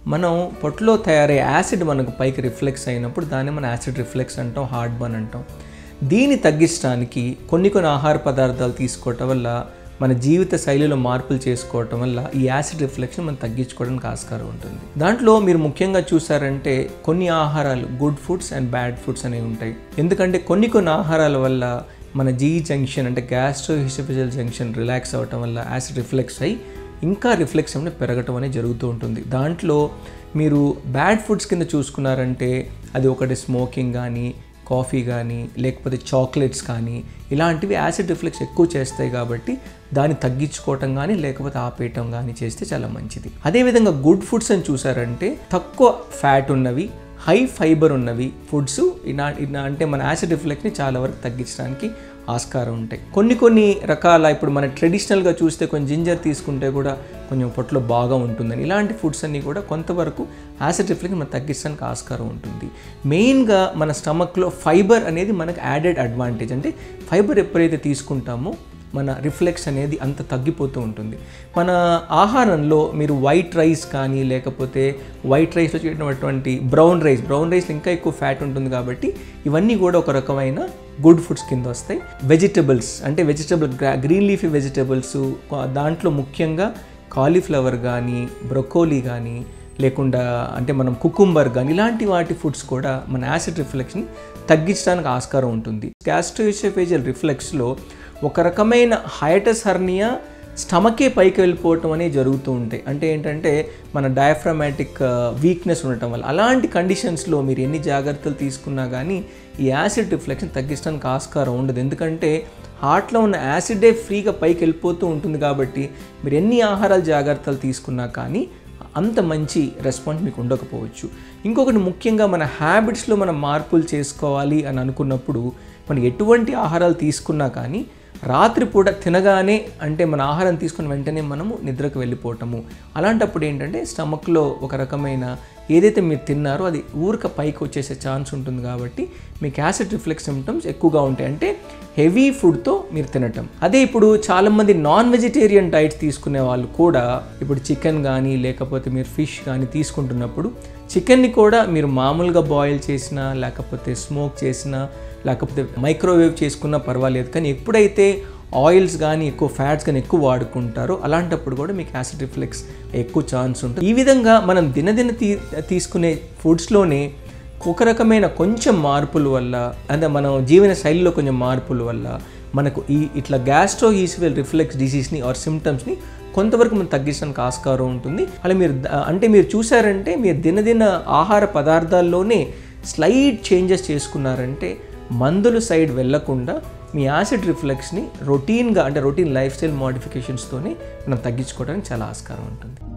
మనం పొట్టులో తయారయ్యే యాసిడ్ మనకు పైకి రిఫ్లెక్స్ అయినప్పుడు దాన్ని మనం యాసిడ్ రిఫ్లెక్స్ అంటాం హార్ట్ బర్న్ అంటాం దీన్ని తగ్గించడానికి కొన్ని కొన్ని ఆహార పదార్థాలు తీసుకోవటం వల్ల మన జీవిత శైలిలో మార్పులు చేసుకోవటం వల్ల ఈ యాసిడ్ రిఫ్లెక్షన్ మనం తగ్గించుకోవడానికి ఆస్కారం ఉంటుంది దాంట్లో మీరు ముఖ్యంగా చూసారంటే కొన్ని ఆహారాలు good foods and bad foods అనేవి ఉంటాయి ఎందుకంటే కొన్ని కొన్ని ఆహారాల వల్ల మన జీ జంక్షన్ అంటే గ్యాస్ట్రో హిసోఫిజల్ జంక్షన్ రిలాక్స్ అవ్వటం వల్ల యాసిడ్ రిఫ్లెక్స్ అయ్యి ఇంకా రిఫ్లెక్స్ అనేది పెరగటం అనేది జరుగుతూ ఉంటుంది దాంట్లో మీరు బ్యాడ్ ఫుడ్స్ కింద చూసుకున్నారంటే అది ఒకటి స్మోకింగ్ కానీ కాఫీ కానీ లేకపోతే చాక్లెట్స్ కానీ ఇలాంటివి యాసిడ్ రిఫ్లెక్స్ ఎక్కువ చేస్తాయి కాబట్టి దాన్ని తగ్గించుకోవటం కానీ లేకపోతే ఆపేయటం కానీ చేస్తే చాలా మంచిది అదేవిధంగా గుడ్ ఫుడ్స్ అని చూసారంటే తక్కువ ఫ్యాట్ ఉన్నవి హై ఫైబర్ ఉన్నవి ఫుడ్స్ ఇలా ఇలా అంటే మన యాసిడ్ రిఫ్లెక్స్ని చాలా వరకు తగ్గించడానికి ఆస్కారం ఉంటాయి కొన్ని కొన్ని రకాల ఇప్పుడు మన ట్రెడిషనల్గా చూస్తే కొంచెం జింజర్ తీసుకుంటే కూడా కొంచెం పొట్టలో బాగా ఉంటుందని ఇలాంటి ఫుడ్స్ అన్నీ కూడా కొంతవరకు యాసిడ్ రిఫ్లెక్స్ మనం తగ్గించడానికి ఆస్కారం ఉంటుంది మెయిన్గా మన స్టమక్లో ఫైబర్ అనేది మనకు యాడెడ్ అడ్వాంటేజ్ అంటే ఫైబర్ ఎప్పుడైతే తీసుకుంటామో మన రిఫ్లెక్స్ అనేది అంత తగ్గిపోతూ ఉంటుంది మన ఆహారంలో మీరు వైట్ రైస్ కానీ లేకపోతే వైట్ రైస్లో చేయటువంటి బ్రౌన్ రైస్ బ్రౌన్ రైస్ ఇంకా ఎక్కువ ఫ్యాట్ ఉంటుంది కాబట్టి ఇవన్నీ కూడా ఒక రకమైన గుడ్ ఫుడ్స్ కింద వస్తాయి వెజిటబుల్స్ అంటే వెజిటబుల్ గ్రీన్ లీఫీ వెజిటబుల్స్ దాంట్లో ముఖ్యంగా కాలీఫ్లవర్ కానీ బ్రొకోలీ కానీ లేకుండా అంటే మనం కుకుంబర్ కానీ ఇలాంటి వాటి ఫుడ్స్ కూడా మన యాసిడ్ రిఫ్లెక్స్ని తగ్గించడానికి ఆస్కారం ఉంటుంది గ్యాస్ట్రోఇసోఫేజియల్ రిఫ్లెక్స్లో ఒక రకమైన హైటస్ హర్నియా స్టమకే పైకి వెళ్ళిపోవటం అనేది జరుగుతూ ఉంటాయి అంటే ఏంటంటే మన డయాఫ్రమాటిక్ వీక్నెస్ ఉండటం వల్ల అలాంటి కండిషన్స్లో మీరు ఎన్ని జాగ్రత్తలు తీసుకున్నా కానీ ఈ యాసిడ్ రిఫ్లెక్షన్ తగ్గించడానికి ఆస్కారం ఉండదు ఎందుకంటే హార్ట్లో ఉన్న యాసిడే ఫ్రీగా పైకి వెళ్ళిపోతూ ఉంటుంది కాబట్టి మీరు ఎన్ని ఆహారాలు జాగ్రత్తలు తీసుకున్నా కానీ అంత మంచి రెస్పాన్స్ మీకు ఉండకపోవచ్చు ఇంకొకటి ముఖ్యంగా మన హ్యాబిట్స్లో మనం మార్పులు చేసుకోవాలి అని అనుకున్నప్పుడు మనం ఎటువంటి ఆహారాలు తీసుకున్నా కానీ రాత్రిపూట తినగానే అంటే మన ఆహారం తీసుకున్న వెంటనే మనము నిద్రకు వెళ్ళిపోవటము అలాంటప్పుడు ఏంటంటే స్టమక్లో ఒక రకమైన ఏదైతే మీరు తిన్నారో అది ఊరిక పైకి వచ్చేసే ఛాన్స్ ఉంటుంది కాబట్టి మీకు యాసిడ్ రిఫ్లెక్స్ సిమ్టమ్స్ ఎక్కువగా ఉంటాయి అంటే హెవీ ఫుడ్తో మీరు తినటం అదే ఇప్పుడు చాలామంది నాన్ వెజిటేరియన్ డైట్ తీసుకునే వాళ్ళు కూడా ఇప్పుడు చికెన్ కానీ లేకపోతే మీరు ఫిష్ కానీ తీసుకుంటున్నప్పుడు చికెన్ని కూడా మీరు మామూలుగా బాయిల్ చేసినా లేకపోతే స్మోక్ చేసినా లేకపోతే మైక్రోవేవ్ చేసుకున్నా పర్వాలేదు కానీ ఎప్పుడైతే ఆయిల్స్ కానీ ఎక్కువ ఫ్యాట్స్ కానీ ఎక్కువ వాడుకుంటారో అలాంటప్పుడు కూడా మీకు యాసిడ్ రిఫ్లెక్స్ ఎక్కువ ఛాన్స్ ఉంటుంది ఈ విధంగా మనం దినదిన తీ తీసుకునే ఫుడ్స్లోనే ఒక రకమైన కొంచెం మార్పుల వల్ల అంటే మనం జీవన శైలిలో కొంచెం మార్పుల వల్ల మనకు ఈ ఇట్లా గ్యాస్ట్రో ఈసివల్ రిఫ్లెక్స్ డిసీజ్ని ఆర్ సిమ్టమ్స్ని కొంతవరకు మనం తగ్గించడానికి ఆస్కారం ఉంటుంది అలా మీరు ద- అంటే మీరు చూసారంటే మీరు దినదిన ఆహార పదార్థాల్లోనే స్లైట్ చేంజెస్ చేసుకున్నారంటే మందులు సైడ్ వెళ్లకుండా మీ యాసిడ్ రిఫ్లెక్స్ని రొటీన్గా అంటే రొటీన్ లైఫ్ స్టైల్ మోడిఫికేషన్స్తోనే మనం తగ్గించుకోవడానికి చాలా ఆస్కారం ఉంటుంది